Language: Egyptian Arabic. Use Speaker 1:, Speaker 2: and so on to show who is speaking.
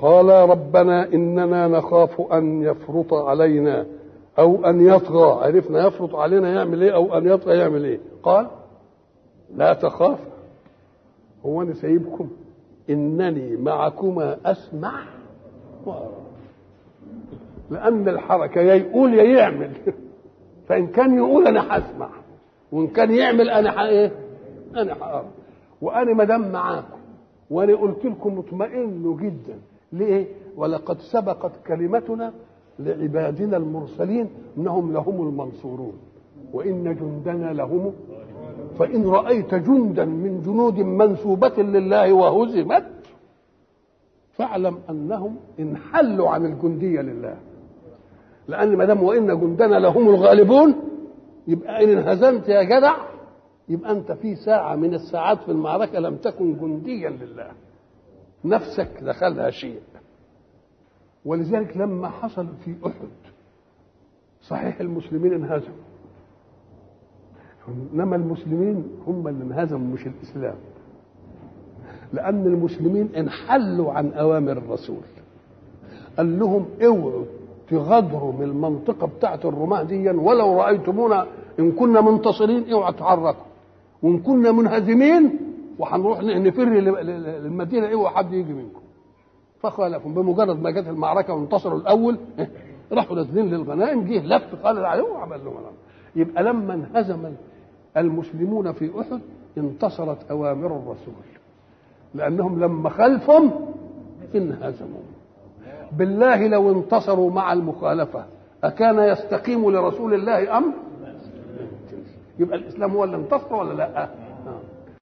Speaker 1: قال ربنا إننا نخاف أن يفرط علينا أو أن يطغى عرفنا يفرط علينا يعمل إيه أو أن يطغى يعمل إيه قال لا تخاف هو أنا سايبكم إنني معكما أسمع وأرى لأن الحركة يا يقول يا يعمل فإن كان يقول أنا هسمع وإن كان يعمل أنا ح... إيه؟ أنا هأرى وأنا ما دام معاكم وأنا قلت لكم اطمئنوا جدا ليه؟ ولقد سبقت كلمتنا لعبادنا المرسلين انهم لهم المنصورون وان جندنا لهم فان رايت جندا من جنود منسوبه لله وهزمت فاعلم انهم انحلوا عن الجنديه لله لان ما دام وان جندنا لهم الغالبون يبقى ان انهزمت يا جدع يبقى انت في ساعه من الساعات في المعركه لم تكن جنديا لله نفسك دخلها شيء ولذلك لما حصل في احد صحيح المسلمين انهزموا انما المسلمين هم اللي انهزموا مش الاسلام لان المسلمين انحلوا عن اوامر الرسول قال لهم اوعوا تغادروا من المنطقه بتاعت الرماة دي ولو رايتمونا ان كنا منتصرين اوعوا تحركوا وان كنا منهزمين وهنروح نفر للمدينه اوعوا حد يجي منكم فخالفهم بمجرد ما جت المعركه وانتصروا الاول راحوا نازلين للغنائم جه لف قال عليهم وعمل لهم الامر يبقى لما انهزم المسلمون في احد انتصرت اوامر الرسول لانهم لما خلفهم انهزموا بالله لو انتصروا مع المخالفه اكان يستقيم لرسول الله امر يبقى الاسلام هو اللي انتصر ولا لا